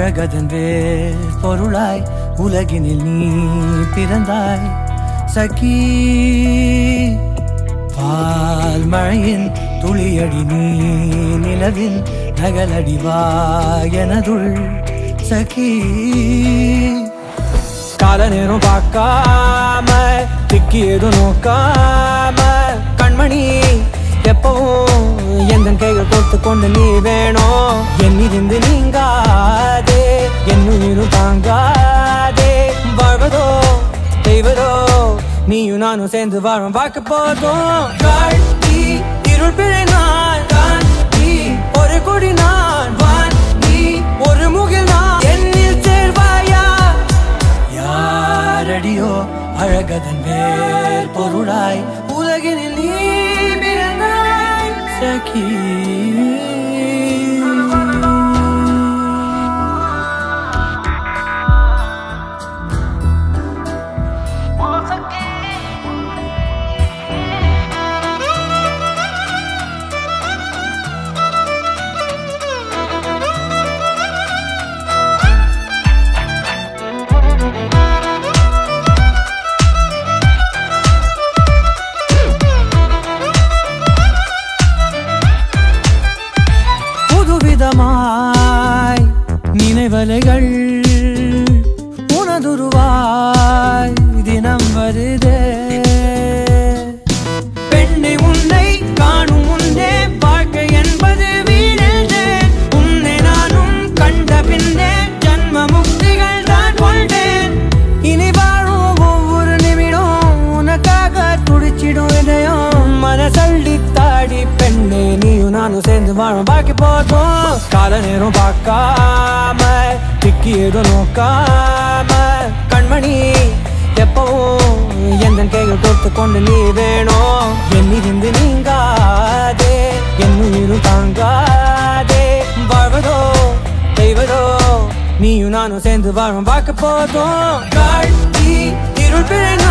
அழகதன் வேர் பொருளாய் உலகினில் நீ பிறந்தாய் சகி பால் மழையின் துளியடி நீ நிலவின் நகலடிவா எனதுள் சகி கால நேரம் பார்க்காம திக்கி எதுவும் நோக்காம கண்மணி எப்பவும் எந்த கைகள் கொடுத்து கொண்டு நீ வேணும் என்னிருந்து நீங்காதே என் உயிரும் தாங்காதே வாழ்வதோ செய்வதோ நீயும் நானும் சேர்ந்து வாழும் பார்க்க போதும் காட்டி இருள் பிழை நான் தான் நீ ஒரு கொடி நான் வான் நீ ஒரு முகில் நான் என்னில் சேர்வாயா யாரடியோ அழகதன் வேர் பொருளாய் உலகினில் நீ பிறந்தாய் சகி புதுவிதமாய் நினைவலைகள் உனதுருவாய் தினம் வருதே பெண்ணை உன்னை காணும் முன்னே வாழ்க்கை என்பது வீணென்றே உன்னை நானும் கண்ட பின்னே ஜன்ம முக்திகள் தான் கொண்டேன் இனி வாழும் ஒவ்வொரு நிமிடம் உனக்காக துடிச்சிடும் இதயம் மனசள்ளி தாடி பெண்ணே நீயும் நானும் சேர்ந்து வாழும் பாக்கி போதும் கால நேரம் பார்க்காம திக்கி ஏதோ நோக்காம கண்மணி எப்பவும் எந்த கைகள் கொடுத்து கொண்டு நீ வேணும் என்னிருந்து நீங்காதே என் உயிரும் தாங்காதே வாழ்வதோ செய்வதோ நீயும் நானும் சேர்ந்து வாழும் பார்க்க போதும் காட்டி இருள் பிழை